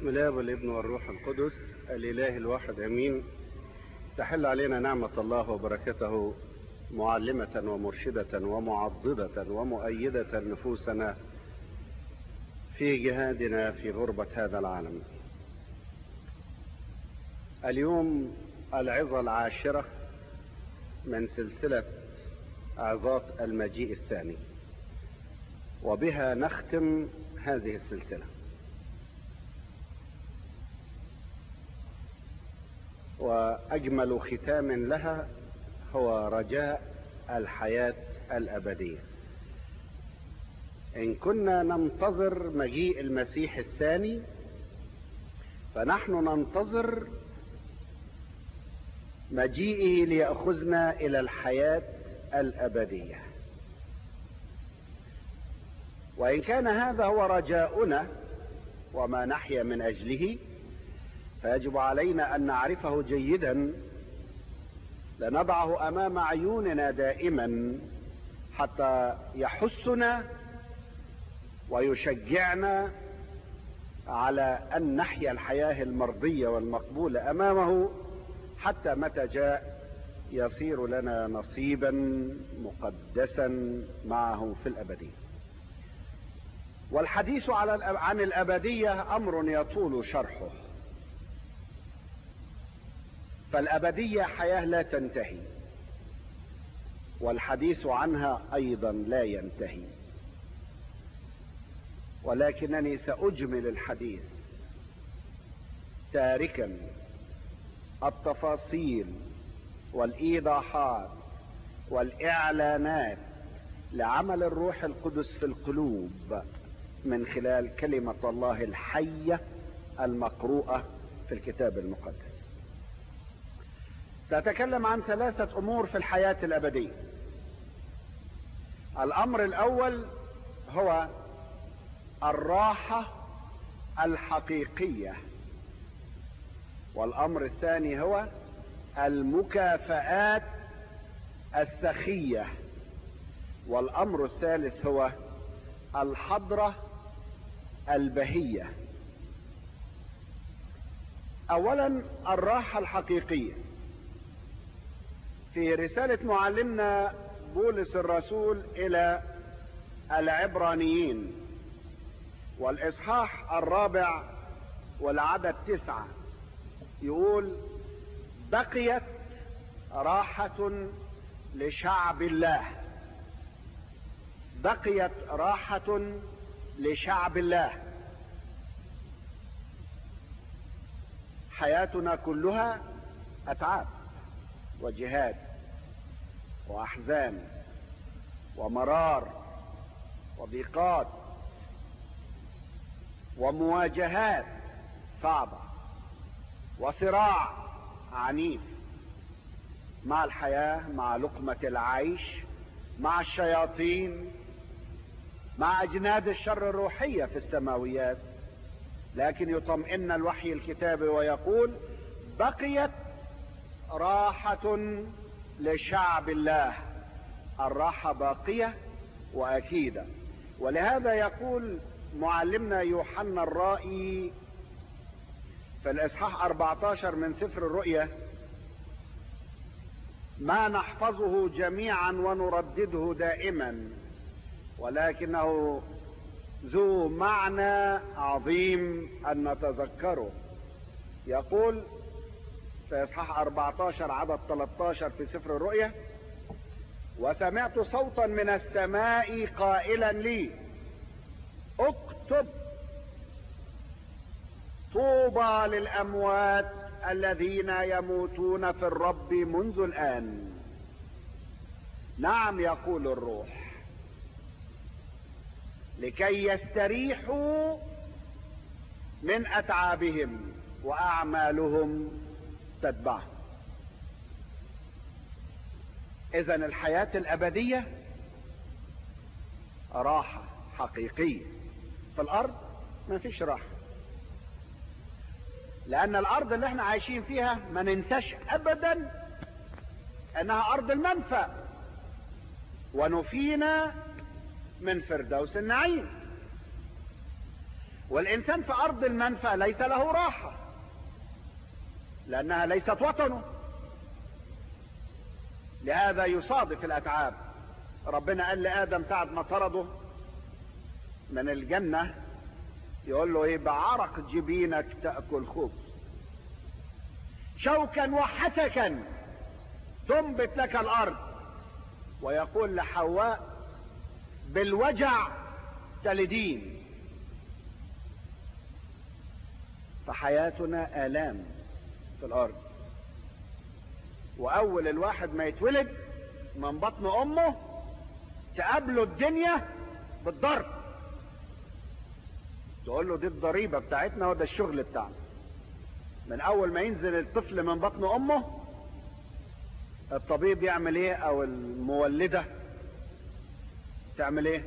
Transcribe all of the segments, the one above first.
بسم الله والابن والروح القدس الإله الواحد أمين تحل علينا نعمة الله وبركته معلمة ومرشدة ومعضدة ومؤيدة نفوسنا في جهادنا في غربة هذا العالم اليوم العظة العاشرة من سلسلة عظات المجيء الثاني وبها نختم هذه السلسله واجمل ختام لها هو رجاء الحياه الابديه ان كنا ننتظر مجيء المسيح الثاني فنحن ننتظر مجيئه لياخذنا الى الحياه الابديه وان كان هذا هو رجاؤنا وما نحيا من اجله فيجب علينا ان نعرفه جيدا لنضعه امام عيوننا دائما حتى يحثنا ويشجعنا على ان نحيا الحياه المرضيه والمقبوله امامه حتى متى جاء يصير لنا نصيبا مقدسا معه في الابديه والحديث على عن الابديه امر يطول شرحه فالابديه حياه لا تنتهي والحديث عنها ايضا لا ينتهي ولكنني ساجمل الحديث تاركا التفاصيل والايضاحات والاعلانات لعمل الروح القدس في القلوب من خلال كلمه الله الحيه المقروءه في الكتاب المقدس سأتكلم عن ثلاثة أمور في الحياة الأبدية. الأمر الأول هو الراحة الحقيقية. والأمر الثاني هو المكافآت السخية. والأمر الثالث هو الحضرة البهية. أولا الراحة الحقيقية. في رسالة معلمنا بولس الرسول إلى العبرانيين والإصحاح الرابع والعدد تسعة يقول بقيت راحة لشعب الله بقيت راحة لشعب الله حياتنا كلها أتعاب وجهاد واحزان ومرار وضيقات ومواجهات صعبه وصراع عنيف مع الحياه مع لقمه العيش مع الشياطين مع اجناد الشر الروحيه في السماويات لكن يطمئن الوحي الكتابي ويقول بقيت راحة لشعب الله الراحة باقية وأكيدة ولهذا يقول معلمنا يوحنا الرائي في الإصحاح 14 من سفر الرؤيا ما نحفظه جميعا ونردده دائما ولكنه ذو معنى عظيم أن نتذكره يقول في اصحاح 14 عدد 13 في سفر الرؤيا وسمعت صوتا من السماء قائلا لي اكتب طوبى للاموات الذين يموتون في الرب منذ الان نعم يقول الروح لكي يستريحوا من اتعابهم واعمالهم تتبعه اذا الحياة الابدية راحة حقيقية في الارض ما فيش راحة لان الارض اللي احنا عايشين فيها ما ننساش ابدا انها ارض المنفى ونفينا من فردوس النعيم والإنسان في أرض المنفى ليس له راحة لأنها ليست وطنه لهذا يصادف الأتعاب ربنا قال لآدم ساعة ما طرده من الجنة يقول له ايه بعرق جبينك تأكل خبز شوكا وحتكا تنبت لك الأرض ويقول لحواء بالوجع تلدين فحياتنا آلام في الأرض وأول الواحد ما يتولد من بطن أمه تقابله الدنيا بالضرب تقول له دي الضريبة بتاعتنا وده الشغل بتاعنا من أول ما ينزل الطفل من بطن أمه الطبيب يعمل ايه او المولدة تعمل ايه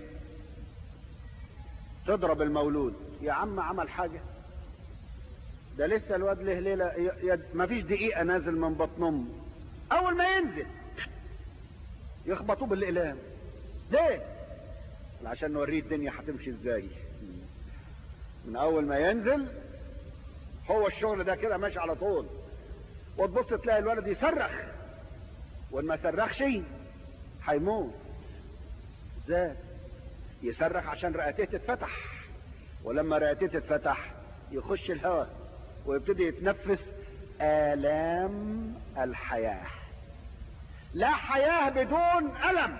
تضرب المولود يا عم عمل حاجة ده لسه الواد له ليلة ما فيش دقيقة نازل من بطن امه اول ما ينزل يخبطوه بالاقلام ليه عشان نوريه الدنيا هتمشي ازاي من اول ما ينزل هو الشغل ده كده ماشي على طول وتبص تلاقي الولد يصرخ وان ما صرخش هيموت ازاي يصرخ عشان رئتيه تتفتح ولما رئتيه تتفتح يخش الهواء ويبتدي يتنفس آلام الحياة لا حياة بدون ألم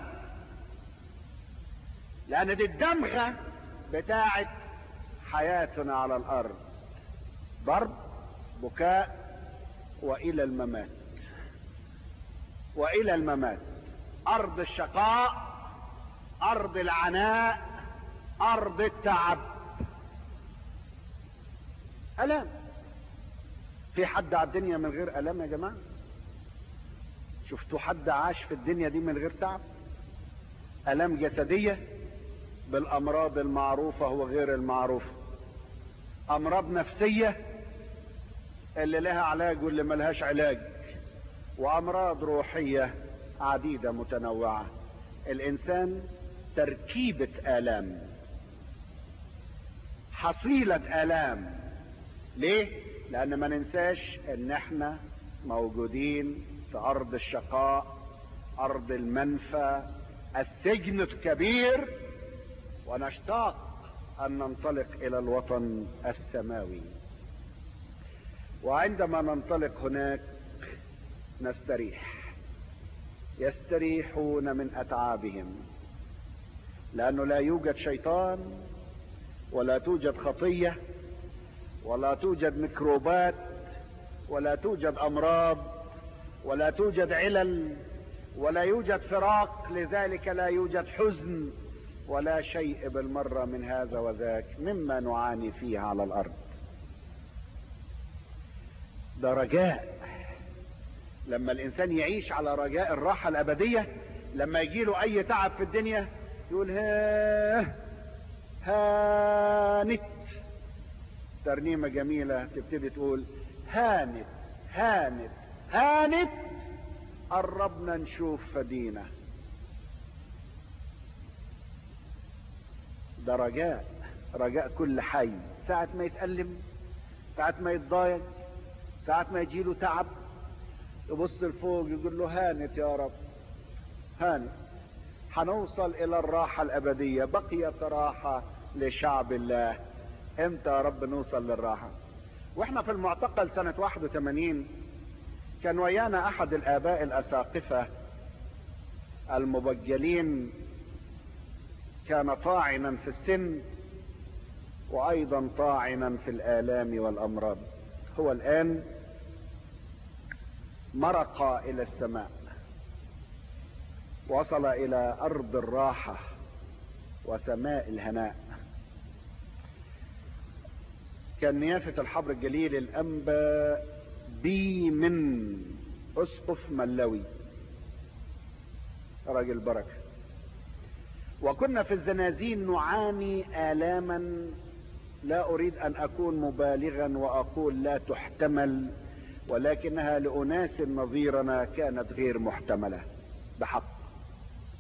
لأن دي الدمغة بتاعت حياتنا على الأرض ضرب بكاء وإلى الممات والى الممات ارض الشقاء ارض العناء ارض التعب الام في حد على الدنيا من غير الام يا جماعه شفتوا حد عاش في الدنيا دي من غير تعب الام جسديه بالامراض المعروفه وغير المعروفه امراض نفسيه اللي لها علاج واللي ملهاش علاج وامراض روحيه عديده متنوعه الانسان تركيبه الام حصيله الام ليه لان ما ننساش ان احنا موجودين في ارض الشقاء ارض المنفى السجن الكبير ونشتاق ان ننطلق الى الوطن السماوي وعندما ننطلق هناك نستريح يستريحون من اتعابهم لانه لا يوجد شيطان ولا توجد خطيه ولا توجد ميكروبات ولا توجد امراض ولا توجد علل ولا يوجد فراق لذلك لا يوجد حزن ولا شيء بالمره من هذا وذاك مما نعاني فيه على الارض ده رجاء لما الانسان يعيش على رجاء الراحه الابديه لما يجي له اي تعب في الدنيا يقول ها هانت ترنيمه جميله تبتدي تقول هانت هانت هانت قربنا نشوف فدينا ده رجاء رجاء كل حي ساعة ما يتألم ساعة ما يتضايق ساعة ما يجيله تعب يبص لفوق يقول له هانت يا رب هانت هنوصل الى الراحة الابدية بقيت راحة لشعب الله امتى يا رب نوصل للراحة واحنا في المعتقل سنة 81 كان ويانا احد الاباء الاساقفة المبجلين كان طاعنا في السن وايضا طاعنا في الالام والامراض هو الان مرق الى السماء وصل الى ارض الراحه وسماء الهناء كان نيافه الحبر الجليل الانبا بي من اسقف ملوي راجل بركه وكنا في الزنازين نعاني الاما لا اريد ان اكون مبالغا واقول لا تحتمل ولكنها لاناس نظيرنا كانت غير محتمله بحق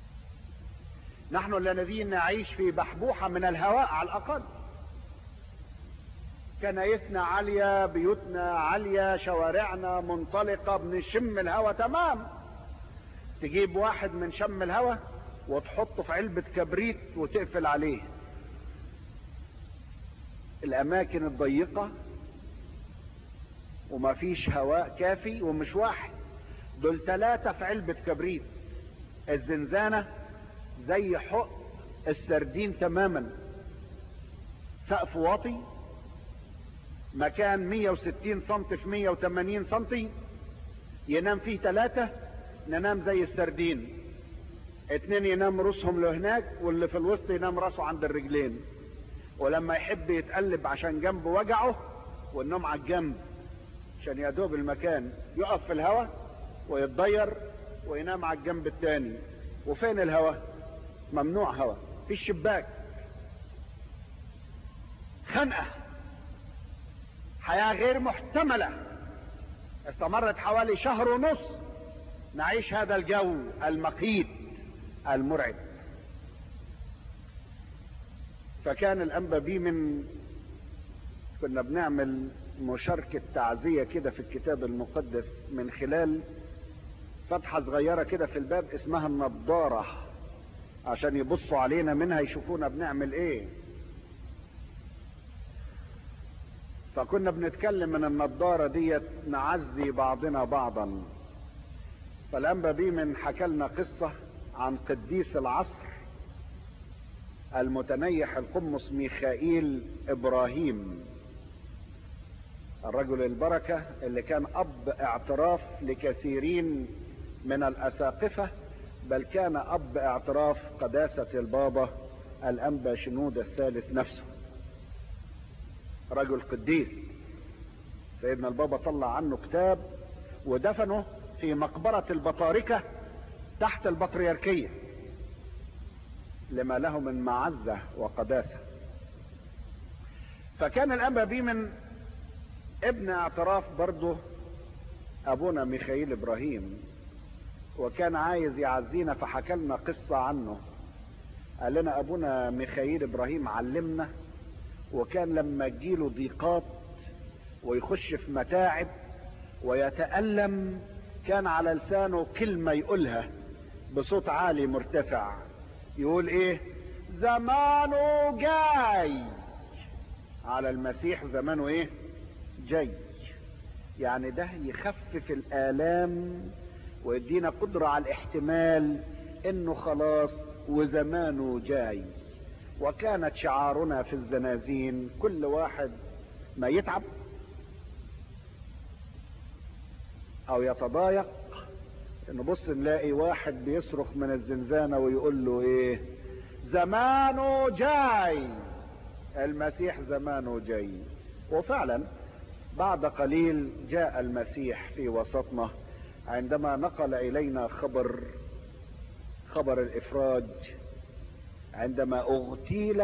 نحن الذين نعيش في بحبوحه من الهواء على الاقل كنايسنا عالية بيوتنا عالية شوارعنا منطلقة بنشم الهوا تمام تجيب واحد من شم الهوا وتحطه في علبة كبريت وتقفل عليه الاماكن الضيقة وما فيش هواء كافي ومش واحد دول ثلاثة في علبة كبريت الزنزانة زي حق السردين تماما سقف واطي مكان 160 سم في 180 سم ينام فيه ثلاثة ننام زي السردين اتنين ينام راسهم لهناك واللي في الوسط ينام راسه عند الرجلين ولما يحب يتقلب عشان جنبه وجعه والنوم على الجنب عشان يدوب المكان يقف في الهواء ويتضير وينام على الجنب التاني وفين الهواء ممنوع هواء في الشباك خنقة حياة غير محتملة استمرت حوالي شهر ونص نعيش هذا الجو المقيت المرعب فكان الانبا بي من كنا بنعمل مشاركة تعزية كده في الكتاب المقدس من خلال فتحة صغيرة كده في الباب اسمها النضارة عشان يبصوا علينا منها يشوفونا بنعمل ايه فكنا بنتكلم من النضارة ديت نعزي بعضنا بعضا فالانبا بي من حكى لنا قصة عن قديس العصر المتنيح القمص ميخائيل ابراهيم الرجل البركة اللي كان اب اعتراف لكثيرين من الاساقفة بل كان اب اعتراف قداسة البابا الانبا شنود الثالث نفسه رجل قديس سيدنا البابا طلع عنه كتاب ودفنه في مقبرة البطاركة تحت البطريركية لما له من معزة وقداسة فكان الأنبا بيه من ابن اعتراف برضه أبونا ميخائيل إبراهيم وكان عايز يعزينا فحكى لنا قصة عنه قال لنا أبونا ميخائيل إبراهيم علمنا وكان لما تجيله ضيقات ويخش في متاعب ويتألم كان على لسانه كلمة يقولها بصوت عالي مرتفع يقول ايه زمانه جاي على المسيح زمانه ايه جاي يعني ده يخفف الآلام ويدينا قدرة على الاحتمال انه خلاص وزمانه جاي وكانت شعارنا في الزنازين كل واحد ما يتعب او يتضايق نبص نلاقي واحد بيصرخ من الزنزانة ويقول له ايه زمانه جاي المسيح زمانه جاي وفعلا بعد قليل جاء المسيح في وسطنا عندما نقل الينا خبر خبر الافراج عندما اغتيل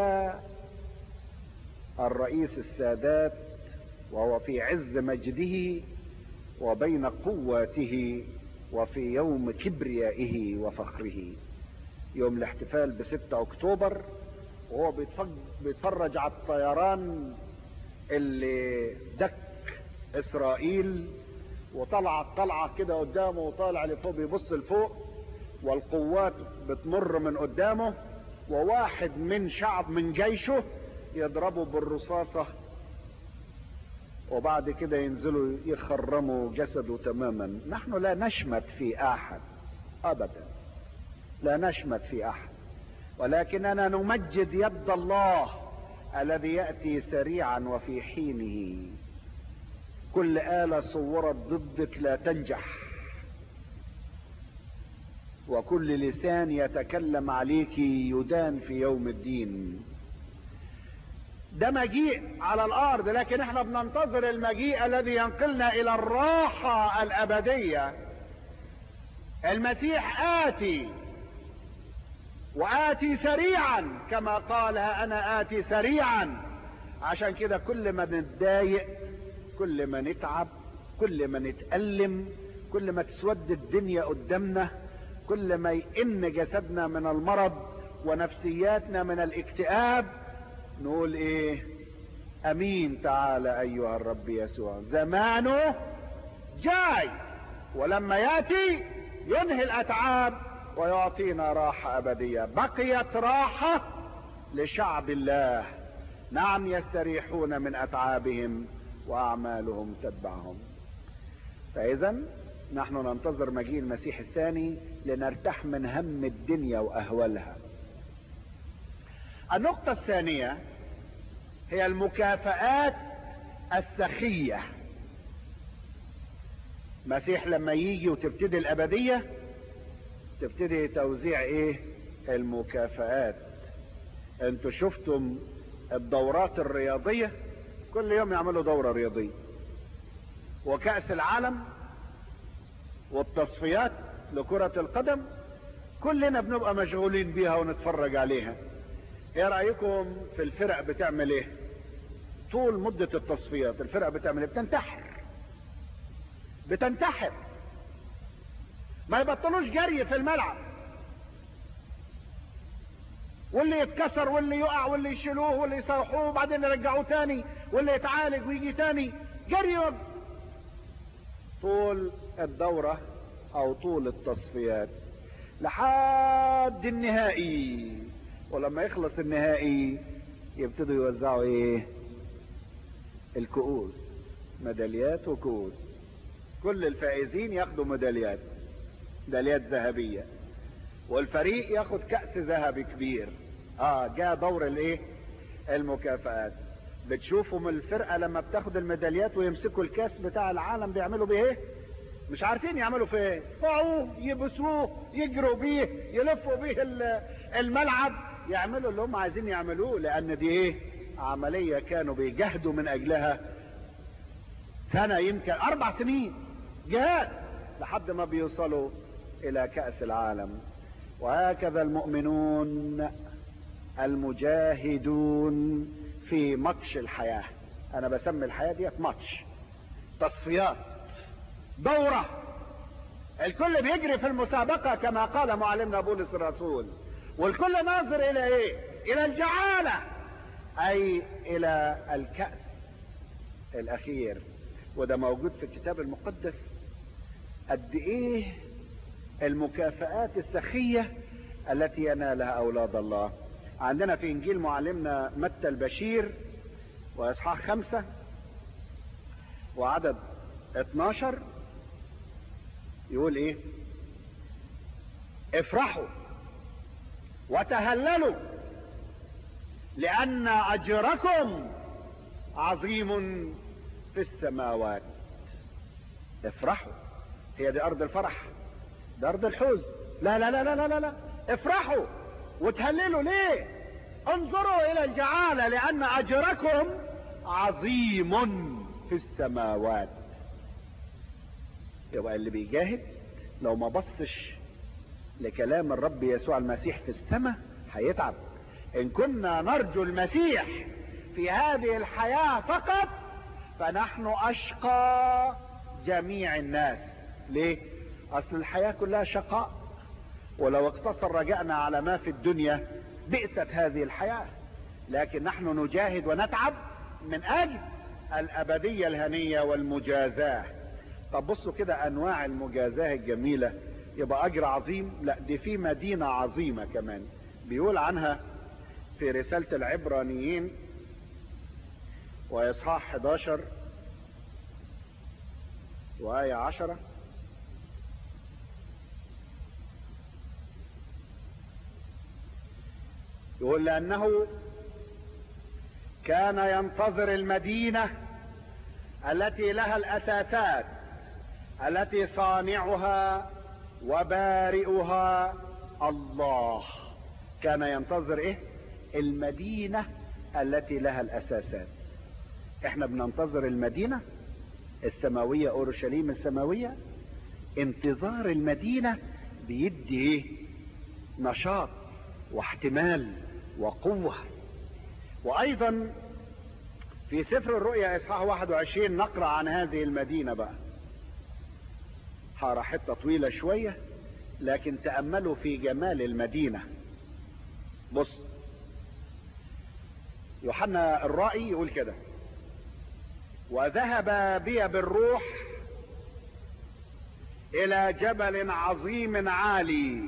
الرئيس السادات وهو في عز مجده وبين قواته وفي يوم كبريائه وفخره يوم الاحتفال بستة اكتوبر وهو بيتفرج على الطيران اللي دك اسرائيل وطلعت طلعة كده قدامه وطالع لفوق بيبص لفوق والقوات بتمر من قدامه وواحد من شعب من جيشه يضربه بالرصاصة وبعد كده ينزلوا يخرموا جسده تماما نحن لا نشمت في احد ابدا لا نشمت في احد ولكننا نمجد يد الله الذي ياتي سريعا وفي حينه كل اله صورت ضدك لا تنجح وكل لسان يتكلم عليك يدان في يوم الدين ده مجيء على الارض لكن احنا بننتظر المجيء الذي ينقلنا الى الراحة الابدية المسيح اتي واتي سريعا كما قال انا اتي سريعا عشان كده كل ما نتضايق كل ما نتعب كل ما نتألم كل ما تسود الدنيا قدامنا كل ما يئن جسدنا من المرض ونفسياتنا من الاكتئاب نقول ايه امين تعالى ايها الرب يسوع زمانه جاي ولما ياتي ينهي الاتعاب ويعطينا راحة ابدية بقيت راحة لشعب الله نعم يستريحون من اتعابهم واعمالهم تتبعهم فاذا نحن ننتظر مجيء المسيح الثاني لنرتاح من هم الدنيا واهوالها النقطة الثانية هي المكافآت السخية مسيح لما يجي وتبتدي الأبدية تبتدي توزيع ايه المكافآت انتوا شفتم الدورات الرياضية كل يوم يعملوا دورة رياضية وكأس العالم والتصفيات لكرة القدم كلنا بنبقى مشغولين بيها ونتفرج عليها ايه رأيكم في الفرق بتعمل ايه طول مدة التصفيات الفرق بتعمل ايه بتنتحر بتنتحر ما يبطلوش جري في الملعب واللي يتكسر واللي يقع واللي يشيلوه واللي يصرحوه وبعدين يرجعوه تاني واللي يتعالج ويجي تاني جري طول الدورة او طول التصفيات لحد النهائي ولما يخلص النهائي يبتدوا يوزعوا ايه الكؤوس ميداليات وكؤوس كل الفائزين ياخدوا ميداليات ميداليات ذهبية والفريق ياخد كأس ذهبي كبير اه جاء دور الايه المكافآت بتشوفوا من الفرقة لما بتاخد الميداليات ويمسكوا الكاس بتاع العالم بيعملوا بيه ايه مش عارفين يعملوا فيه ايه يقعوه يبسوه يجروا بيه يلفوا بيه الملعب يعملوا اللي هم عايزين يعملوه لان دي ايه عملية كانوا بيجهدوا من اجلها سنة يمكن اربع سنين جهاد لحد ما بيوصلوا الى كأس العالم وهكذا المؤمنون المجاهدون في ماتش الحياة انا بسمي الحياة ديت ماتش تصفيات دورة الكل بيجري في المسابقة كما قال معلمنا بولس الرسول والكل ناظر الى ايه الى الجعالة اي الى الكأس الاخير وده موجود في الكتاب المقدس قد ايه المكافآت السخية التي ينالها اولاد الله عندنا في انجيل معلمنا متى البشير واصحاح خمسة وعدد 12 يقول ايه افرحوا وتهللوا لان اجركم عظيم في السماوات افرحوا هي دي ارض الفرح ده ارض الحزن لا لا لا لا لا لا, لا. افرحوا وتهللوا ليه انظروا الى الجعالة لان اجركم عظيم في السماوات يبقى اللي بيجاهد لو ما بصش لكلام الرب يسوع المسيح في السماء هيتعب ان كنا نرجو المسيح في هذه الحياة فقط فنحن اشقى جميع الناس ليه اصل الحياة كلها شقاء ولو اقتصر رجعنا على ما في الدنيا بئست هذه الحياة لكن نحن نجاهد ونتعب من اجل الابدية الهنية والمجازاة طب بصوا كده انواع المجازاة الجميلة يبقى اجر عظيم لا دي في مدينة عظيمة كمان بيقول عنها في رسالة العبرانيين واصحاح 11 وآية 10 يقول لأنه كان ينتظر المدينة التي لها الأساسات التي صانعها وبارئها الله كان ينتظر ايه المدينة التي لها الأساسات احنا بننتظر المدينة السماوية أورشليم السماوية انتظار المدينة بيدي ايه نشاط واحتمال وقوة وايضا في سفر الرؤيا اصحاح 21 نقرأ عن هذه المدينة بقى حارة حتة طويلة شوية لكن تأملوا في جمال المدينة بص يوحنا الرائي يقول كده وذهب بي بالروح الى جبل عظيم عالي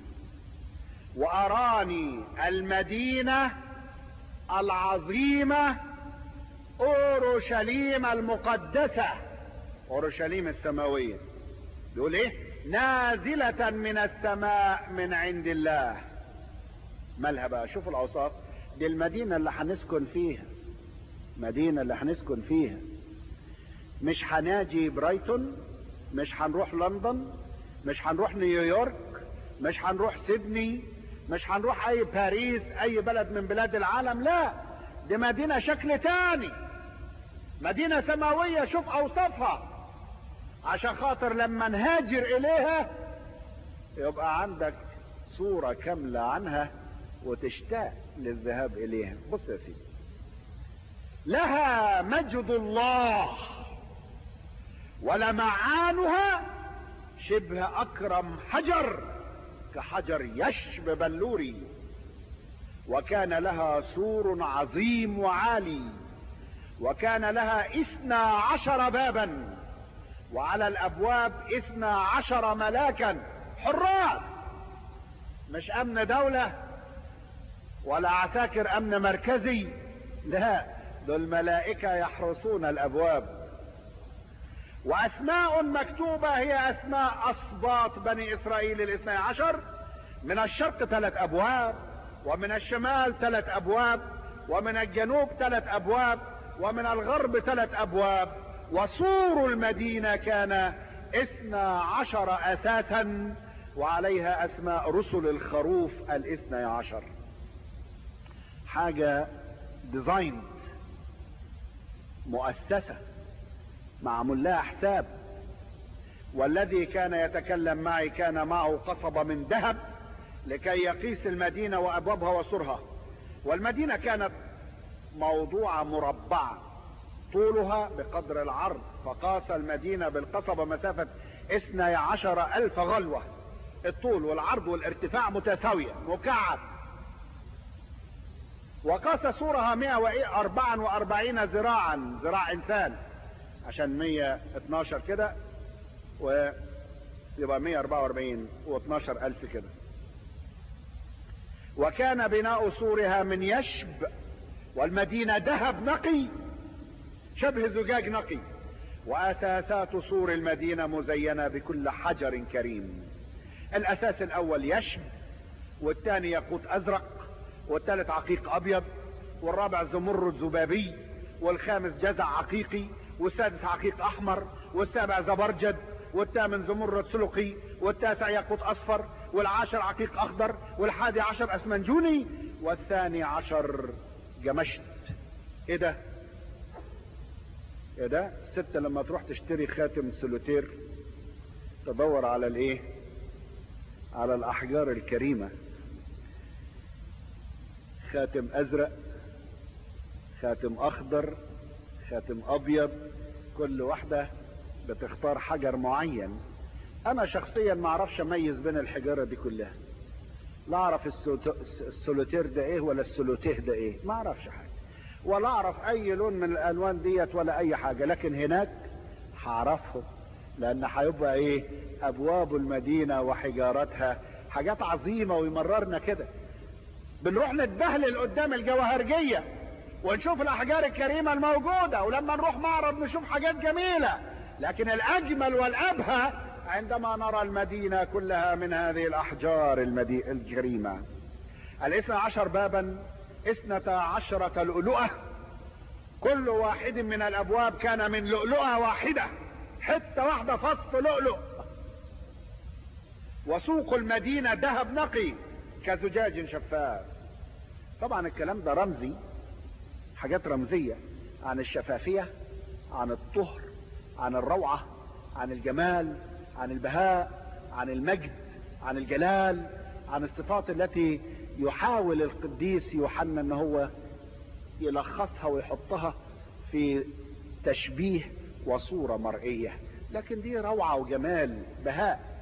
واراني المدينه العظيمه اورشليم المقدسه اورشليم السماويه يقول ايه نازله من السماء من عند الله مالها بقى شوفوا الاوصاف دي المدينه اللي هنسكن فيها مدينه اللي هنسكن فيها مش هناجي برايتون مش هنروح لندن مش هنروح نيويورك مش هنروح سيدني مش هنروح اي باريس اي بلد من بلاد العالم لا دي مدينة شكل تاني مدينة سماوية شوف اوصافها عشان خاطر لما نهاجر اليها يبقى عندك صورة كاملة عنها وتشتاق للذهاب اليها بص يا سيدي لها مجد الله ولمعانها شبه اكرم حجر كحجر يشب بلوري وكان لها سور عظيم وعالي وكان لها اثنا عشر بابا وعلى الابواب اثنا عشر ملاكا حراس مش امن دولة ولا عساكر امن مركزي لا دول ملائكة يحرسون الابواب واسماء مكتوبة هي اسماء اسباط بني اسرائيل الاثنى عشر من الشرق ثلاث ابواب ومن الشمال ثلاث ابواب ومن الجنوب ثلاث ابواب ومن الغرب ثلاث ابواب وسور المدينة كان اثنى عشر اساسا وعليها اسماء رسل الخروف الاثنى عشر حاجة ديزاين مؤسسة معمول لها حساب والذي كان يتكلم معي كان معه قصبة من ذهب لكي يقيس المدينة وابوابها وسرها والمدينة كانت موضوعة مربعة طولها بقدر العرض فقاس المدينة بالقصبة مسافة اثنى عشر الف غلوة الطول والعرض والارتفاع متساوية مكعب وقاس سورها 144 ذراعا ذراع انسان عشان 112 كده ويبقى 144 و12 الف كده وكان بناء سورها من يشب والمدينة ذهب نقي شبه زجاج نقي واساسات سور المدينة مزينة بكل حجر كريم الاساس الاول يشب والثاني ياقوت ازرق والثالث عقيق ابيض والرابع زمرد زبابي والخامس جزع عقيقي والسادس عقيق احمر والسابع زبرجد والثامن زمرد سلقي والتاسع ياقوت اصفر والعاشر عقيق اخضر والحادي عشر اسمنجوني والثاني عشر جمشت ايه ده ايه ده الست لما تروح تشتري خاتم سلوتير تدور على الايه على الاحجار الكريمة خاتم ازرق خاتم اخضر خاتم ابيض كل واحدة بتختار حجر معين انا شخصيا ما اعرفش اميز بين الحجارة دي كلها لا اعرف السولوتير ده ايه ولا السولوتيه ده ايه ما اعرفش حاجة ولا اعرف اي لون من الالوان ديت ولا اي حاجة لكن هناك هعرفهم لان هيبقى ايه ابواب المدينة وحجارتها حاجات عظيمة ويمررنا كده بنروح نتبهلل قدام الجواهرجية ونشوف الاحجار الكريمة الموجودة ولما نروح معرض نشوف حاجات جميلة لكن الاجمل والابهى عندما نرى المدينة كلها من هذه الاحجار المدي... الكريمة الاثنى عشر بابا اثنتا عشرة لؤلؤة كل واحد من الابواب كان من لؤلؤة واحدة حتة واحدة فص لؤلؤ وسوق المدينة ذهب نقي كزجاج شفاف طبعا الكلام ده رمزي حاجات رمزية عن الشفافية عن الطهر عن الروعة عن الجمال عن البهاء عن المجد عن الجلال عن الصفات التي يحاول القديس يوحنا ان هو يلخصها ويحطها في تشبيه وصورة مرئية لكن دي روعة وجمال بهاء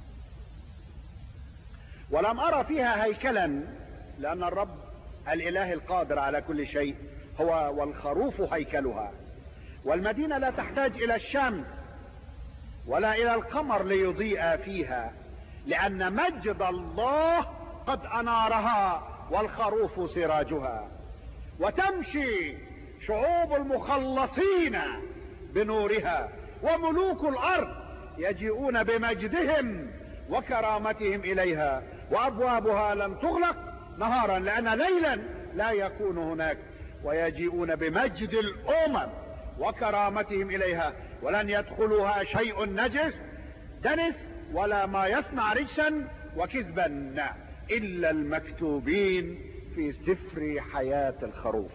ولم ارى فيها هيكلا لان الرب الاله القادر على كل شيء هو والخروف هيكلها والمدينة لا تحتاج الى الشمس ولا الى القمر ليضيء فيها لان مجد الله قد انارها والخروف سراجها وتمشي شعوب المخلصين بنورها وملوك الارض يجيئون بمجدهم وكرامتهم اليها وابوابها لن تغلق نهارا لان ليلا لا يكون هناك ويجيئون بمجد الامم وكرامتهم اليها ولن يدخلها شيء نجس دنس ولا ما يصنع رجسا وكذبا الا المكتوبين في سفر حياة الخروف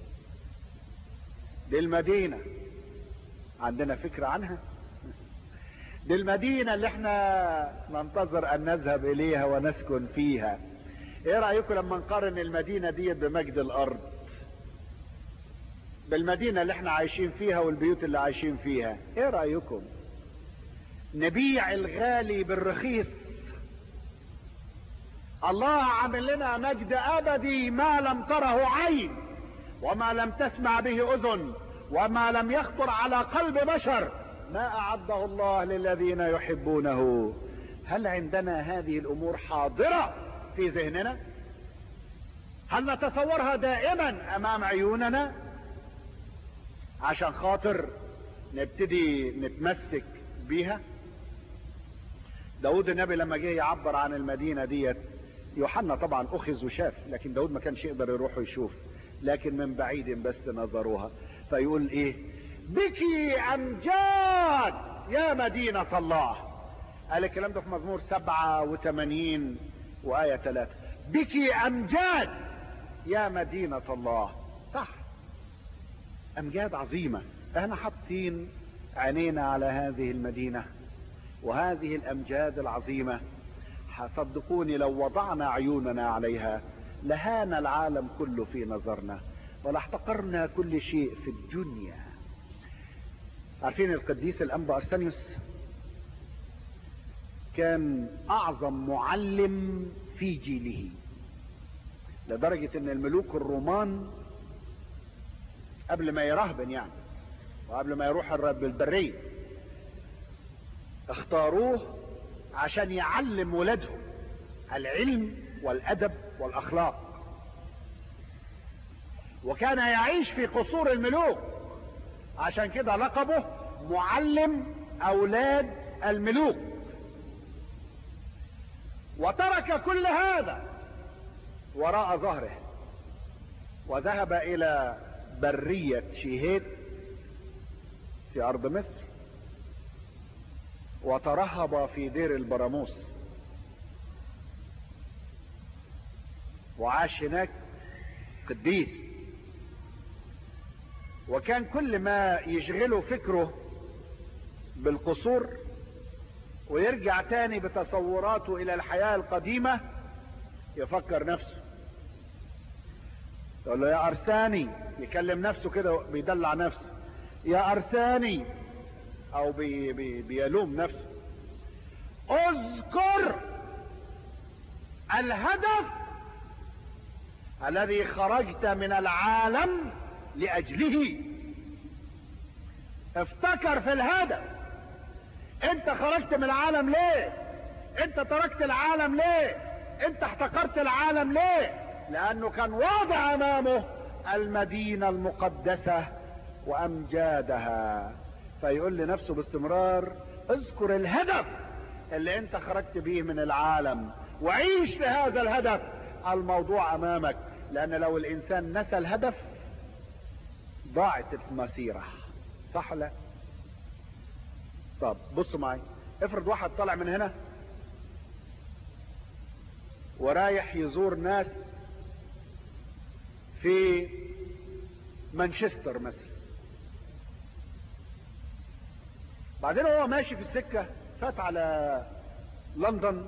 دي المدينة عندنا فكرة عنها دي المدينة اللي احنا ننتظر ان نذهب اليها ونسكن فيها ايه رأيكم لما نقارن المدينة دي بمجد الارض بالمدينة اللي احنا عايشين فيها والبيوت اللي عايشين فيها ايه رأيكم نبيع الغالي بالرخيص الله عامل لنا مجد ابدي ما لم تره عين وما لم تسمع به اذن وما لم يخطر على قلب بشر ما اعده الله للذين يحبونه هل عندنا هذه الامور حاضرة في ذهننا هل نتصورها دائما امام عيوننا عشان خاطر نبتدي نتمسك بيها داود النبي لما جه يعبر عن المدينة ديت يوحنا طبعا اخذ وشاف لكن داود ما كانش يقدر يروح ويشوف لكن من بعيد بس نظروها فيقول ايه بك امجاد يا مدينة الله قال الكلام ده في مزمور سبعة وثمانين وآية ثلاثة بك امجاد يا مدينة الله صح امجاد عظيمة احنا حاطين عينينا على هذه المدينة وهذه الامجاد العظيمة صدقوني لو وضعنا عيوننا عليها لهان العالم كله في نظرنا ولاحتقرنا كل شيء في الدنيا عارفين القديس الانبا ارسنيوس كان اعظم معلم في جيله لدرجة ان الملوك الرومان قبل ما يرهبن يعني وقبل ما يروح بالبرية اختاروه عشان يعلم ولادهم العلم والادب والاخلاق وكان يعيش في قصور الملوك عشان كده لقبه معلم اولاد الملوك وترك كل هذا وراء ظهره وذهب الى برية شيهيت في ارض مصر وترهب في دير البراموس وعاش هناك قديس وكان كل ما يشغله فكره بالقصور ويرجع تاني بتصوراته الى الحياة القديمة يفكر نفسه يقول له يا ارساني يكلم نفسه كده بيدلع نفسه يا ارساني او بي بي بيلوم نفسه اذكر الهدف الذي خرجت من العالم لاجله افتكر في الهدف انت خرجت من العالم ليه انت تركت العالم ليه انت احتقرت العالم ليه لانه كان واضع امامه المدينة المقدسة وامجادها فيقول لنفسه باستمرار اذكر الهدف اللي انت خرجت بيه من العالم وعيش لهذا الهدف الموضوع امامك لان لو الانسان نسى الهدف ضاعت المسيرة صح لا طب بصوا معي افرض واحد طالع من هنا ورايح يزور ناس في مانشستر مثلا بعدين هو ماشي في السكة فات على لندن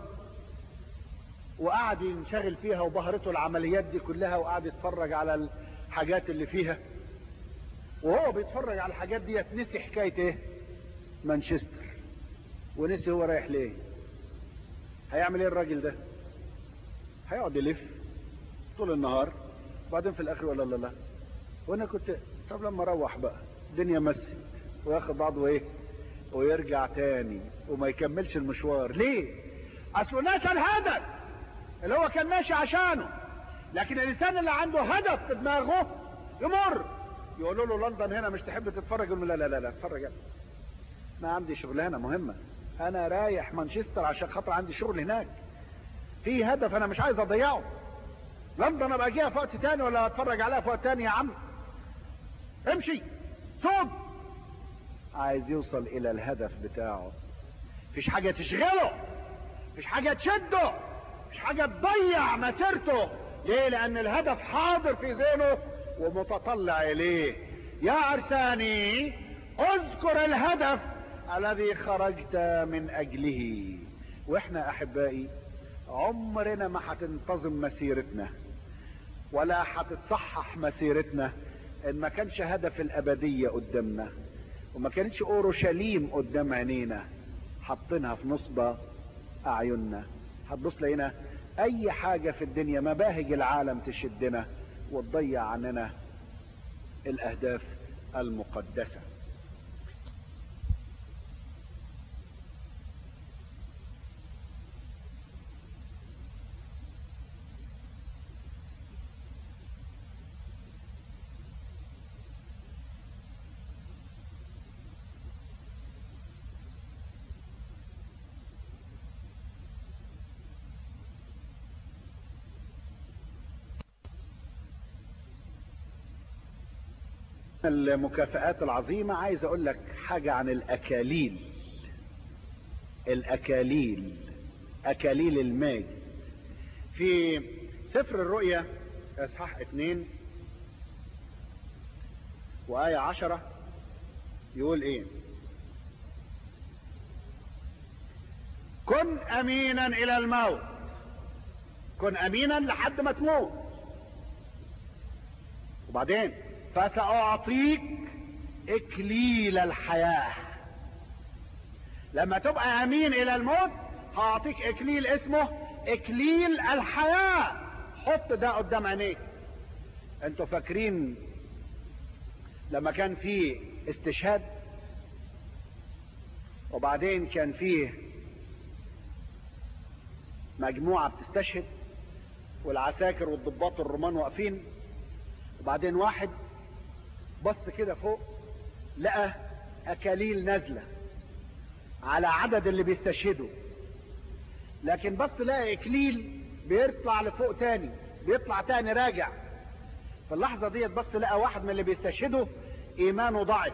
وقعد ينشغل فيها وبهرته العمليات دي كلها وقعد يتفرج على الحاجات اللي فيها وهو بيتفرج على الحاجات دي نسي حكاية ايه مانشستر ونسي هو رايح ليه هيعمل ايه الراجل ده هيقعد يلف طول النهار وبعدين في الاخر ولا لا لا وانا كنت طب لما اروح بقى الدنيا مست وياخد بعضه ايه ويرجع تاني وما يكملش المشوار ليه اصله نسى الهدف اللي هو كان ماشي عشانه لكن الانسان اللي عنده هدف في دماغه يمر يقولوا له لندن هنا مش تحب تتفرج يقول له لا لا لا لا اتفرج أنا. ما عندي شغلانه مهمه انا رايح مانشستر عشان خاطر عندي شغل هناك في هدف انا مش عايز اضيعه لندن ابقى اجيها في وقت تاني ولا اتفرج عليها في وقت تاني يا عم امشي صوت عايز يوصل الى الهدف بتاعه مفيش حاجة تشغله مفيش حاجة تشده مفيش حاجة تضيع مسيرته ليه لان الهدف حاضر في ذهنه ومتطلع اليه يا عرساني اذكر الهدف الذي خرجت من اجله واحنا احبائي عمرنا ما هتنتظم مسيرتنا ولا هتتصحح مسيرتنا ان ما كانش هدف الابدية قدامنا وما كانتش اورشليم قدام عينينا حاطينها في نصب اعيننا هتبص لقينا اي حاجة في الدنيا مباهج العالم تشدنا وتضيع عننا الاهداف المقدسة المكافآت العظيمة عايز اقول لك حاجة عن الاكاليل الاكاليل اكاليل الماء في سفر الرؤيا اصحاح اتنين وآية عشرة يقول ايه كن امينا الى الموت كن امينا لحد ما تموت وبعدين فسأعطيك اكليل الحياة لما تبقى امين الى الموت هعطيك اكليل اسمه اكليل الحياة حط ده قدام عينيك انتوا فاكرين لما كان في استشهاد وبعدين كان فيه مجموعة بتستشهد والعساكر والضباط الرومان واقفين وبعدين واحد بص كده فوق لقى اكاليل نازلة على عدد اللي بيستشهدوا لكن بص لقى اكليل بيطلع لفوق تاني بيطلع تاني راجع في اللحظة ديت بص لقى واحد من اللي بيستشهدوا ايمانه ضعف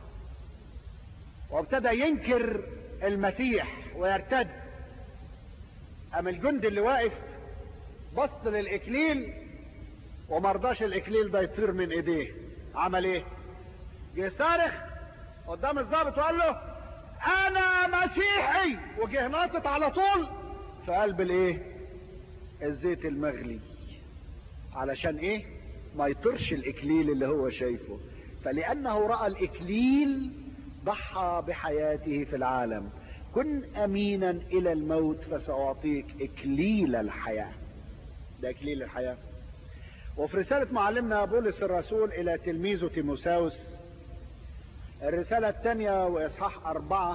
وابتدى ينكر المسيح ويرتد ام الجندي اللي واقف بص للاكليل ومرضاش الاكليل ده يطير من ايديه عمل ايه جه صارخ قدام الضابط وقال له انا مسيحي وجه ناطط على طول في قلب الايه الزيت المغلي علشان ايه ما يطرش الاكليل اللي هو شايفه فلانه راى الاكليل ضحى بحياته في العالم كن امينا الى الموت فساعطيك اكليل الحياه ده اكليل الحياه وفي رسالة معلمنا بولس الرسول إلى تلميذه تيموساوس الرسالة الثانية وإصحاح أربعة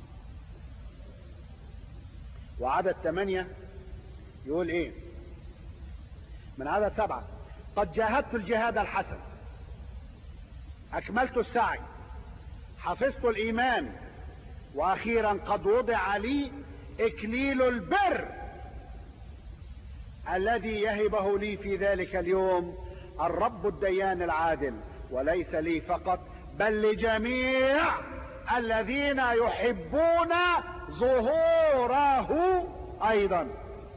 وعدد ثمانية يقول إيه من عدد سبعة قد جاهدت الجهاد الحسن أكملت السعي حفظت الإيمان وأخيرا قد وضع لي إكليل البر الذي يهبه لي في ذلك اليوم الرب الديان العادل وليس لي فقط بل لجميع الذين يحبون ظهوره ايضا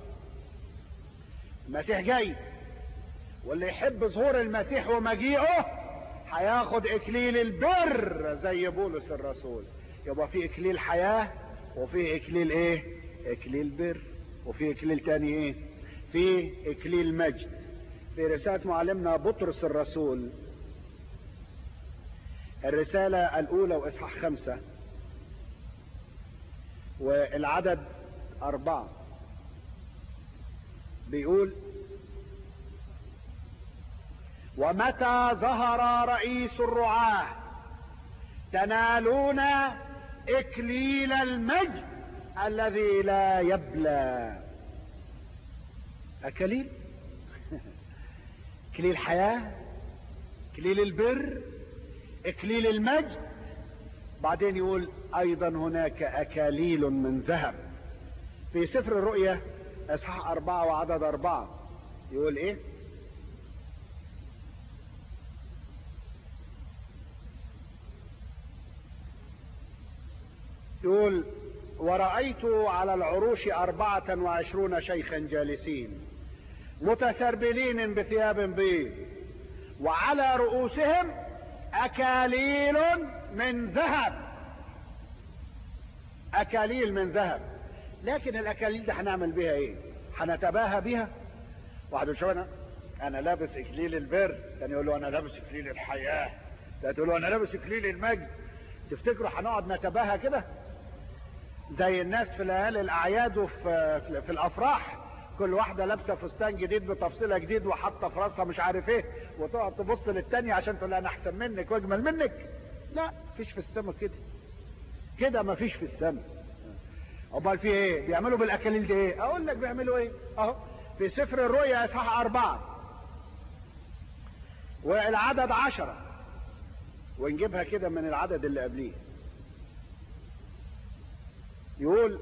المسيح جاي واللي يحب ظهور المسيح ومجيئه هياخد اكليل البر زي بولس الرسول يبقى في اكليل حياة وفي اكليل ايه اكليل بر وفي اكليل تاني ايه في اكليل مجد في رسالة معلمنا بطرس الرسول الرسالة الاولى واصحاح خمسة والعدد اربعة بيقول ومتى ظهر رئيس الرعاة تنالون اكليل المجد الذي لا يبلى اكليل اكليل حياة اكليل البر اكليل المجد بعدين يقول ايضا هناك اكاليل من ذهب في سفر الرؤيا اصحاح اربعة وعدد اربعة يقول ايه يقول ورأيت على العروش أربعة وعشرون شيخا جالسين متسربلين بثياب بيض وعلى رؤوسهم أكاليل من ذهب أكاليل من ذهب لكن الأكاليل دي هنعمل بيها إيه؟ هنتباهى بيها واحد يقول شو أنا أنا لابس إكليل البر ثاني يقول له أنا لابس إكليل الحياة ثالث يقول له أنا لابس إكليل المجد تفتكروا هنقعد نتباهى كده؟ زي الناس في ليالي الاعياد وفي في الافراح كل واحدة لابسة فستان جديد بتفصيلة جديد وحاطة في راسها مش عارف ايه وتقعد تبص للتانية عشان تقول انا احسن منك واجمل منك لا مفيش في السماء كده كده مفيش في السماء امال في ايه بيعملوا بالاكاليل دي ايه اقول لك بيعملوا ايه اهو في سفر الرؤيا اصحاح اربعة والعدد عشرة ونجيبها كده من العدد اللي قبليه يقول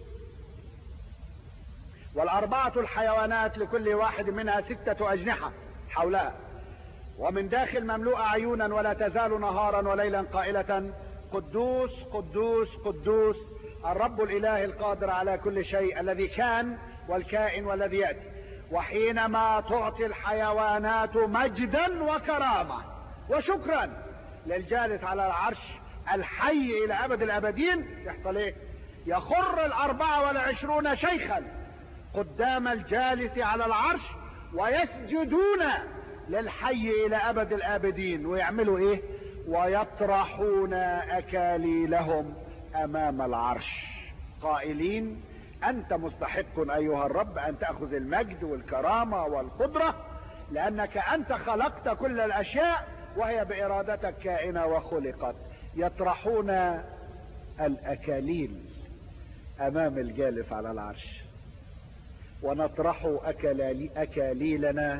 والأربعة الحيوانات لكل واحد منها ستة أجنحة حولها ومن داخل مملوءة عيونا ولا تزال نهارا وليلا قائلة قدوس قدوس قدوس الرب الإله القادر على كل شيء الذي كان والكائن والذي يأتي وحينما تعطي الحيوانات مجدا وكرامة وشكرا للجالس على العرش الحي إلى أبد الأبدين يحصل إيه يخر الأربعة والعشرون شيخا قدام الجالس على العرش ويسجدون للحي إلى أبد الآبدين ويعملوا إيه ويطرحون أكاليلهم أمام العرش قائلين أنت مستحق أيها الرب أن تأخذ المجد والكرامة والقدرة لأنك أنت خلقت كل الأشياء وهي بإرادتك كائنة وخلقت يطرحون الأكاليل امام الجالس على العرش ونطرح أكالي اكاليلنا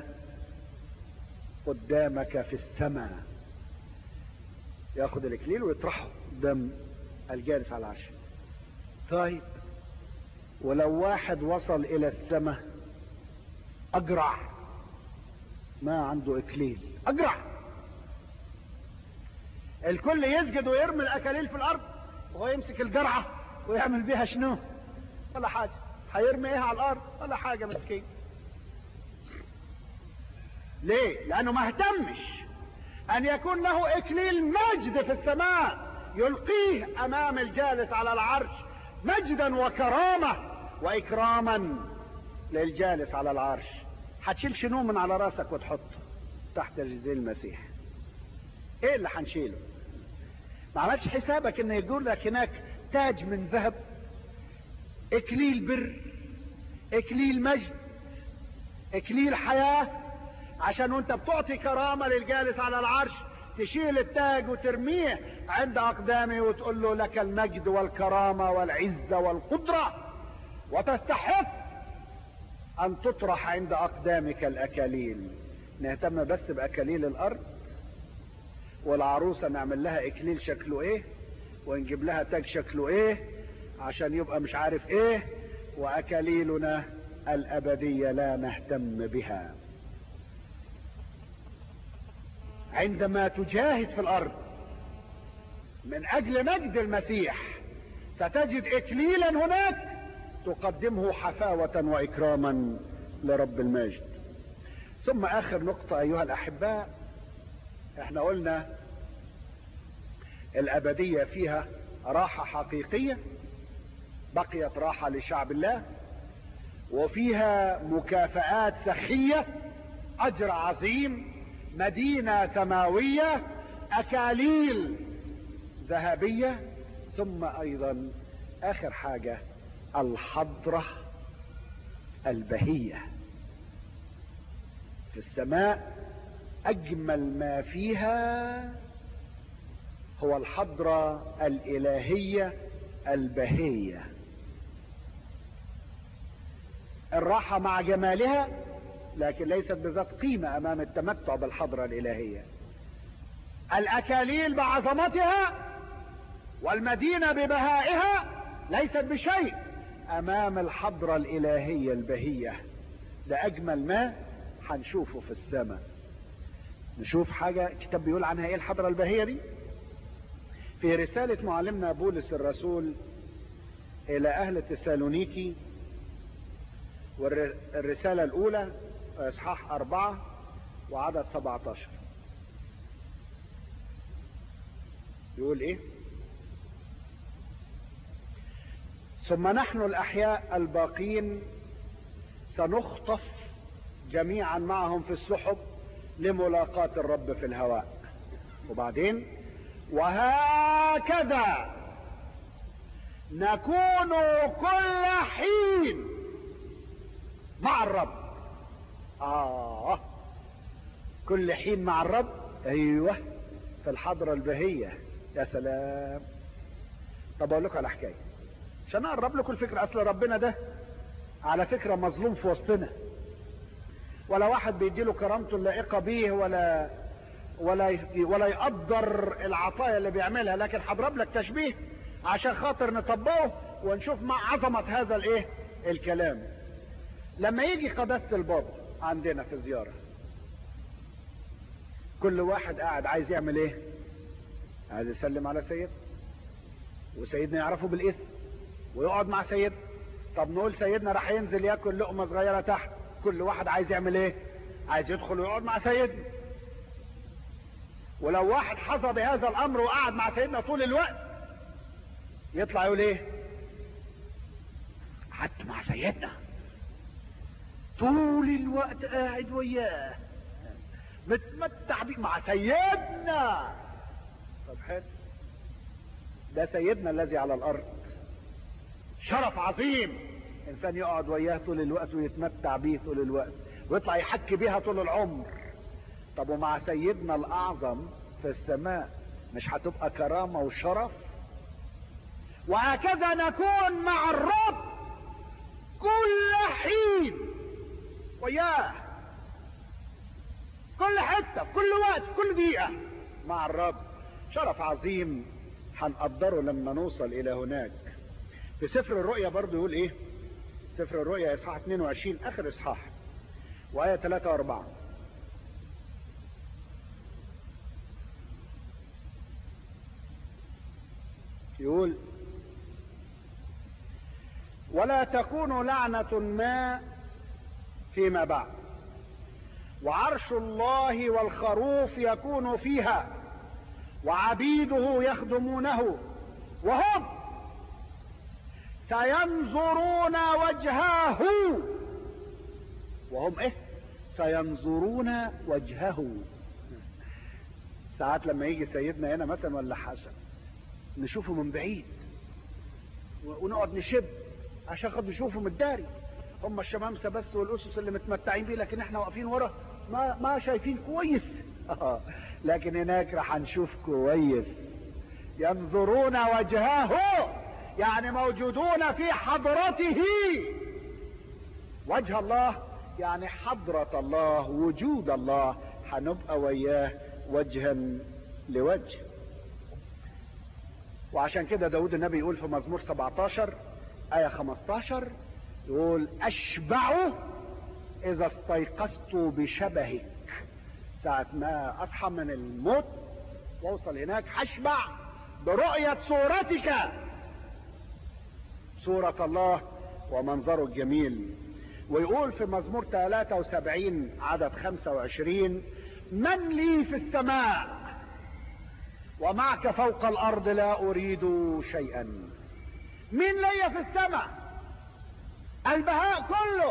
قدامك في السماء ياخد الاكليل ويطرحه قدام الجالس على العرش طيب ولو واحد وصل الى السماء اجرع ما عنده اكليل اجرع الكل يسجد ويرمي الاكاليل في الارض وهو يمسك الجرعه ويعمل بيها شنو ولا حاجة هيرمي ايه على الارض ولا حاجة مسكين ليه لانه ما اهتمش ان يكون له اكليل مجد في السماء يلقيه امام الجالس على العرش مجدا وكرامة واكراما للجالس على العرش هتشيل شنو من على راسك وتحطه تحت رجلي المسيح ايه اللي هنشيله ما عملتش حسابك ان يقول لك هناك تاج من ذهب اكليل بر اكليل مجد اكليل حياة عشان وانت بتعطي كرامة للجالس على العرش تشيل التاج وترميه عند اقدامه وتقول له لك المجد والكرامة والعزة والقدرة وتستحق ان تطرح عند اقدامك الاكاليل نهتم بس باكاليل الارض والعروسة نعمل لها اكليل شكله ايه ونجيب لها تاج شكله ايه عشان يبقى مش عارف ايه واكاليلنا الابدية لا نهتم بها عندما تجاهد في الارض من اجل مجد المسيح ستجد اكليلا هناك تقدمه حفاوة واكراما لرب المجد ثم اخر نقطة ايها الاحباء احنا قلنا الابدية فيها راحة حقيقية بقيت راحة لشعب الله وفيها مكافآت سخية اجر عظيم مدينة سماوية اكاليل ذهبية ثم ايضا اخر حاجة الحضرة البهية في السماء اجمل ما فيها هو الحضرة الإلهية البهية الراحة مع جمالها لكن ليست بذات قيمة أمام التمتع بالحضرة الإلهية الأكاليل بعظمتها والمدينة ببهائها ليست بشيء أمام الحضرة الإلهية البهية ده أجمل ما هنشوفه في السماء نشوف حاجة كتاب بيقول عنها إيه الحضرة البهية دي في رسالة معلمنا بولس الرسول إلى أهل تسالونيكي والرسالة الأولى إصحاح أربعة وعدد 17 يقول إيه ثم نحن الأحياء الباقين سنخطف جميعا معهم في السحب لملاقاة الرب في الهواء وبعدين وهكذا نكون كل حين مع الرب آه كل حين مع الرب أيوه في الحضرة البهية يا سلام طب أقول لكم على حكاية عشان أقرب لكم الفكرة أصل ربنا ده على فكرة مظلوم في وسطنا ولا واحد بيديله كرامته اللائقة بيه ولا ولا ولا يقدر العطايا اللي بيعملها لكن هضرب لك تشبيه عشان خاطر نطبقه ونشوف مع عظمة هذا الايه الكلام لما يجي قداسة البابا عندنا في زيارة كل واحد قاعد عايز يعمل ايه عايز يسلم على سيد وسيدنا يعرفه بالاسم ويقعد مع سيد طب نقول سيدنا راح ينزل ياكل لقمة صغيرة تحت كل واحد عايز يعمل ايه عايز يدخل ويقعد مع سيدنا ولو واحد حظى بهذا الامر وقعد مع سيدنا طول الوقت يطلع يقول ايه قعدت مع سيدنا طول الوقت قاعد وياه متمتع بيه مع سيدنا طب حلو ده سيدنا الذي على الارض شرف عظيم انسان يقعد وياه طول الوقت ويتمتع بيه طول الوقت ويطلع يحكي بيها طول العمر طب ومع سيدنا الاعظم في السماء مش هتبقى كرامة وشرف وهكذا نكون مع الرب كل حين وياه كل حتة في كل وقت في كل دقيقة مع الرب شرف عظيم هنقدره لما نوصل الى هناك في سفر الرؤيا برضو يقول ايه سفر الرؤيا اصحاح 22 اخر اصحاح وايه 3 و4 يقول ولا تكون لعنة ما فيما بعد وعرش الله والخروف يكون فيها وعبيده يخدمونه وهم سينظرون وجهه وهم ايه سينظرون وجهه ساعات لما يجي سيدنا هنا مثلا ولا حسن نشوفه من بعيد ونقعد نشب عشان خاطر نشوفه من الداري هم الشمامسه بس والاسس اللي متمتعين بيه لكن احنا واقفين ورا ما ما شايفين كويس لكن هناك راح نشوف كويس ينظرون وجهه يعني موجودون في حضرته وجه الله يعني حضرة الله وجود الله هنبقى وياه وجها لوجه وعشان كده داود النبي يقول في مزمور 17 آية 15 يقول أشبع إذا استيقظت بشبهك ساعة ما أصحى من الموت وأوصل هناك هشبع برؤية صورتك صورة الله ومنظره الجميل ويقول في مزمور 73 عدد 25 من لي في السماء ومعك فوق الارض لا اريد شيئا مين ليا في السماء البهاء كله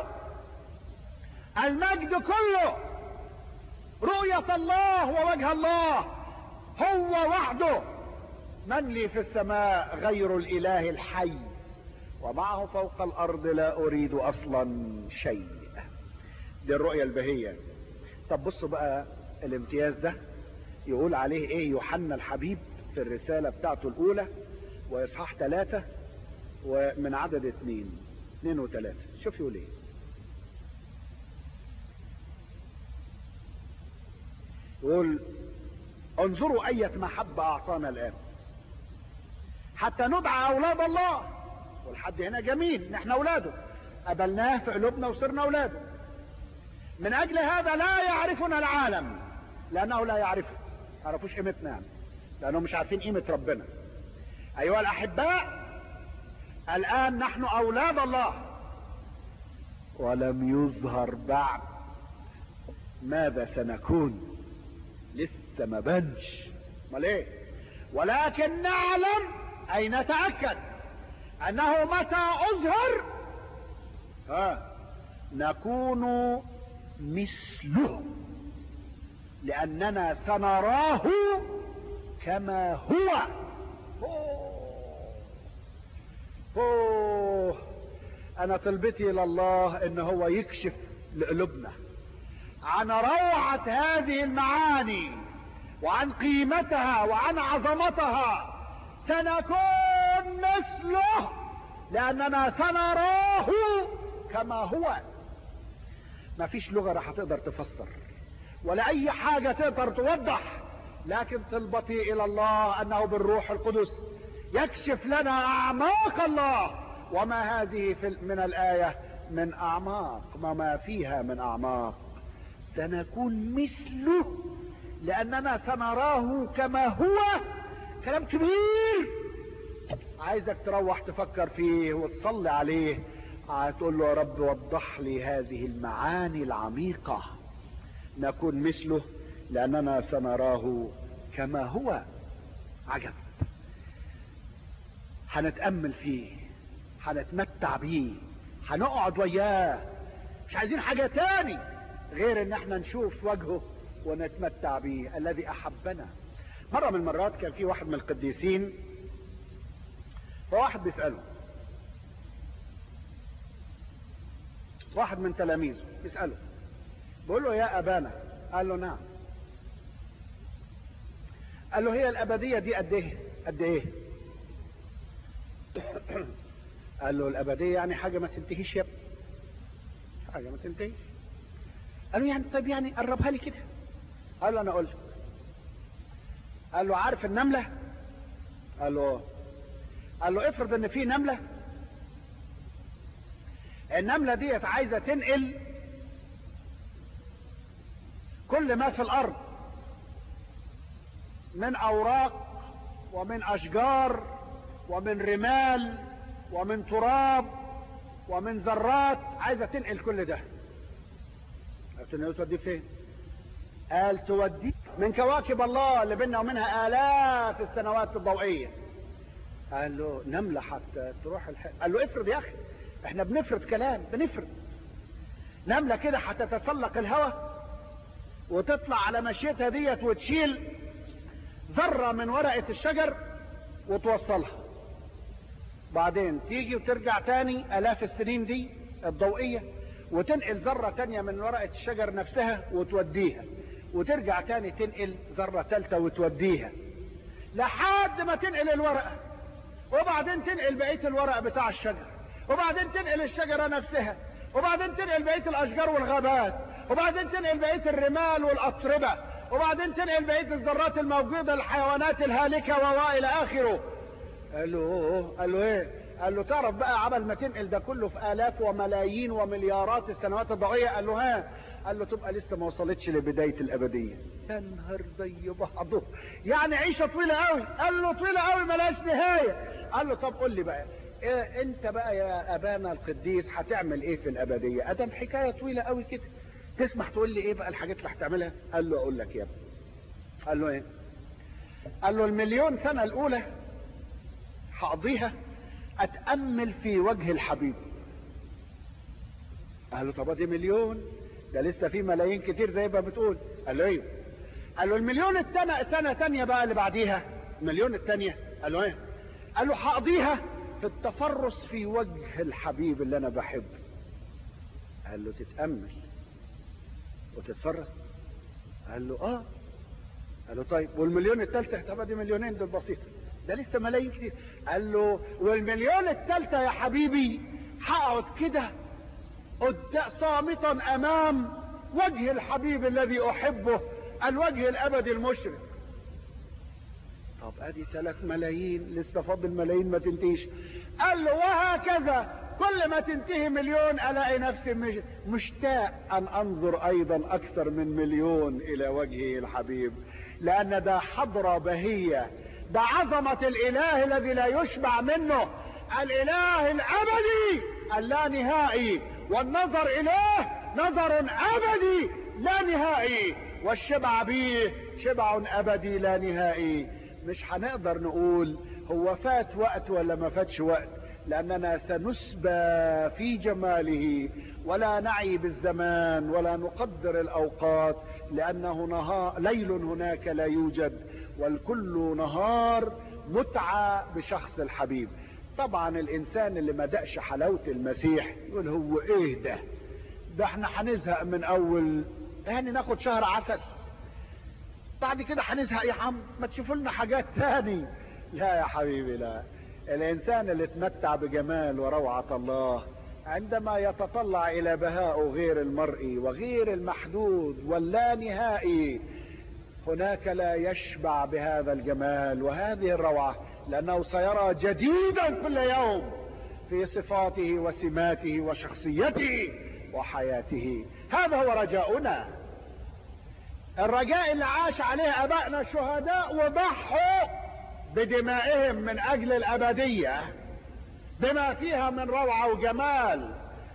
المجد كله رؤية الله ووجه الله هو وحده من لي في السماء غير الاله الحي ومعه فوق الارض لا اريد اصلا شيء دي الرؤية البهية طب بصوا بقى الامتياز ده يقول عليه ايه يوحنا الحبيب في الرسالة بتاعته الأولى وإصحاح ثلاثة ومن عدد اثنين اثنين وثلاثة شوف يقول ايه يقول انظروا أية محبة أعطانا الآن حتى ندعى أولاد الله والحد هنا جميل نحن أولاده قبلناه في قلوبنا وصرنا أولاده من أجل هذا لا يعرفنا العالم لأنه لا يعرفه ما يعرفوش قيمتنا يعني لأنهم مش عارفين قيمة ربنا أيها الأحباء الآن نحن أولاد الله ولم يظهر بعد ماذا سنكون لسه ما بنش امال ايه ولكن نعلم اي نتاكد انه متى اظهر ها نكون مثله لاننا سنراه كما هو أوه. أوه. انا طلبتي الى الله ان هو يكشف لقلوبنا عن روعة هذه المعاني وعن قيمتها وعن عظمتها سنكون مثله لأننا سنراه كما هو ما فيش لغة راح تقدر تفسر ولا أي حاجة تقدر توضح لكن طلبتي إلى الله أنه بالروح القدس يكشف لنا أعماق الله وما هذه في من الآية من أعماق وما فيها من أعماق سنكون مثله لاننا سنراه كما هو كلام كبير عايزك تروح تفكر فيه وتصلي عليه هتقول له يا رب وضح لي هذه المعاني العميقة نكون مثله لاننا سنراه كما هو عجب هنتأمل فيه هنتمتع بيه هنقعد وياه مش عايزين حاجة تاني غير ان احنا نشوف وجهه ونتمتع به الذي احبنا مرة من المرات كان في واحد من القديسين فواحد بيسأله واحد من تلاميذه بيسأله بيقول له يا ابانا قال له نعم قال له هي الابدية دي قد ايه قد ايه قال له الابدية يعني حاجة ما تنتهيش يا ابني حاجة ما تنتهيش قال له يعني طيب يعني قربها لي كده قال له انا اقول لك قال له عارف النمله قال له قال له افرض ان في نمله النمله ديت عايزه تنقل كل ما في الارض من اوراق ومن اشجار ومن رمال ومن تراب ومن ذرات عايزه تنقل كل ده قلت له توديه فين قال توديه من كواكب الله اللي بيننا ومنها آلاف السنوات الضوئية قال له نملة حتى تروح الح... قال له افرض يا أخي احنا بنفرض كلام بنفرض نملة كده حتى تتسلق الهواء وتطلع على مشيتها ديت وتشيل ذرة من ورقة الشجر وتوصلها بعدين تيجي وترجع تاني آلاف السنين دي الضوئية وتنقل ذرة تانية من ورقة الشجر نفسها وتوديها وترجع تاني تنقل ذرة تالتة وتوديها لحد ما تنقل الورقة وبعدين تنقل بقية الورق بتاع الشجر وبعدين تنقل الشجرة نفسها وبعدين تنقل بقية الأشجار والغابات وبعدين تنقل بقية الرمال والأطربة وبعدين تنقل بقية الذرات الموجودة الحيوانات الهالكة وإلى آخره قال له قال له ايه قال له تعرف بقى عمل ما تنقل ده كله في آلاف وملايين ومليارات السنوات الضوئية قال له ها قال له تبقى لسه ما وصلتش لبداية الأبدية يا نهار زي بعضه يعني عيشة طويلة قوي قال له طويلة قوي ملاش نهاية قال له طب قول لي بقى إيه انت بقى يا ابانا القديس هتعمل ايه في الابدية ادم حكاية طويلة قوي كده تسمح تقول لي ايه بقى الحاجات اللي هتعملها قال له اقول لك يا ابني قال له ايه قال له المليون سنة الاولى هقضيها اتأمل في وجه الحبيب قال له طب دي مليون ده لسه في ملايين كتير زي ما بتقول قال له ايوه قال له المليون التانية سنة تانية بقى اللي بعديها المليون التانية قال له ايه قال له هقضيها في التفرس في وجه الحبيب اللي انا بحبه قال له تتأمل وتتفرس قال له اه قال له طيب والمليون الثالثة طب دي مليونين دول بسيطة ده لسه ملايين كتير قال له والمليون الثالثة يا حبيبي هقعد كده قد- صامتا امام وجه الحبيب الذي احبه الوجه الابدي المشرق طب ادي ثلاث ملايين لسه فاضل ملايين ما تنتهيش قال له وهكذا كل ما تنتهي مليون الاقي نفسي مش مشتاق ان انظر ايضا اكثر من مليون الى وجهه الحبيب لان ده حضرة بهية ده عظمة الاله الذي لا يشبع منه الاله الابدي اللا نهائي والنظر اليه نظر ابدي لا نهائي والشبع به شبع ابدي لا نهائي مش هنقدر نقول هو فات وقت ولا ما فاتش وقت لاننا سنسبى في جماله ولا نعي بالزمان ولا نقدر الاوقات لانه نهار ليل هناك لا يوجد والكل نهار متعة بشخص الحبيب طبعا الانسان اللي ما دقش حلاوة المسيح يقول هو ايه ده ده احنا هنزهق من اول يعني ناخد شهر عسل بعد كده هنزهق يا عم ما تشوفوا لنا حاجات تاني لا يا حبيبي لا الانسان اللي اتمتع بجمال وروعة الله عندما يتطلع الى بهاء غير المرئي وغير المحدود واللا نهائي هناك لا يشبع بهذا الجمال وهذه الروعة لانه سيرى جديدا كل يوم في صفاته وسماته وشخصيته وحياته هذا هو رجاؤنا الرجاء اللي عاش عليه ابائنا الشهداء وضحوا بدمائهم من اجل الابدية بما فيها من روعة وجمال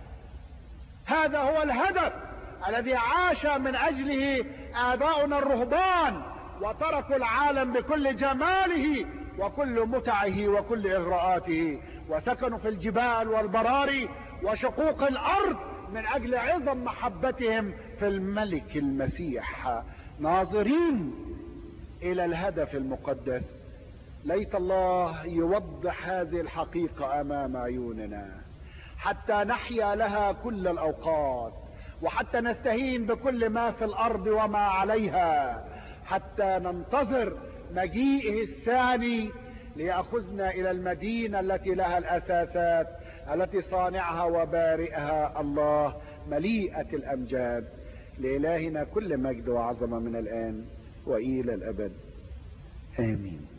هذا هو الهدف الذي عاش من اجله اباؤنا الرهبان وتركوا العالم بكل جماله وكل متعه وكل اغراءاته وسكنوا في الجبال والبراري وشقوق الارض من اجل عظم محبتهم في الملك المسيح ناظرين الى الهدف المقدس ليت الله يوضح هذه الحقيقة امام عيوننا حتى نحيا لها كل الاوقات وحتى نستهين بكل ما في الارض وما عليها حتى ننتظر مجيئه الثاني ليأخذنا الى المدينة التي لها الاساسات التي صانعها وبارئها الله مليئة الامجاد لالهنا كل مجد وعظمة من الان والى الابد امين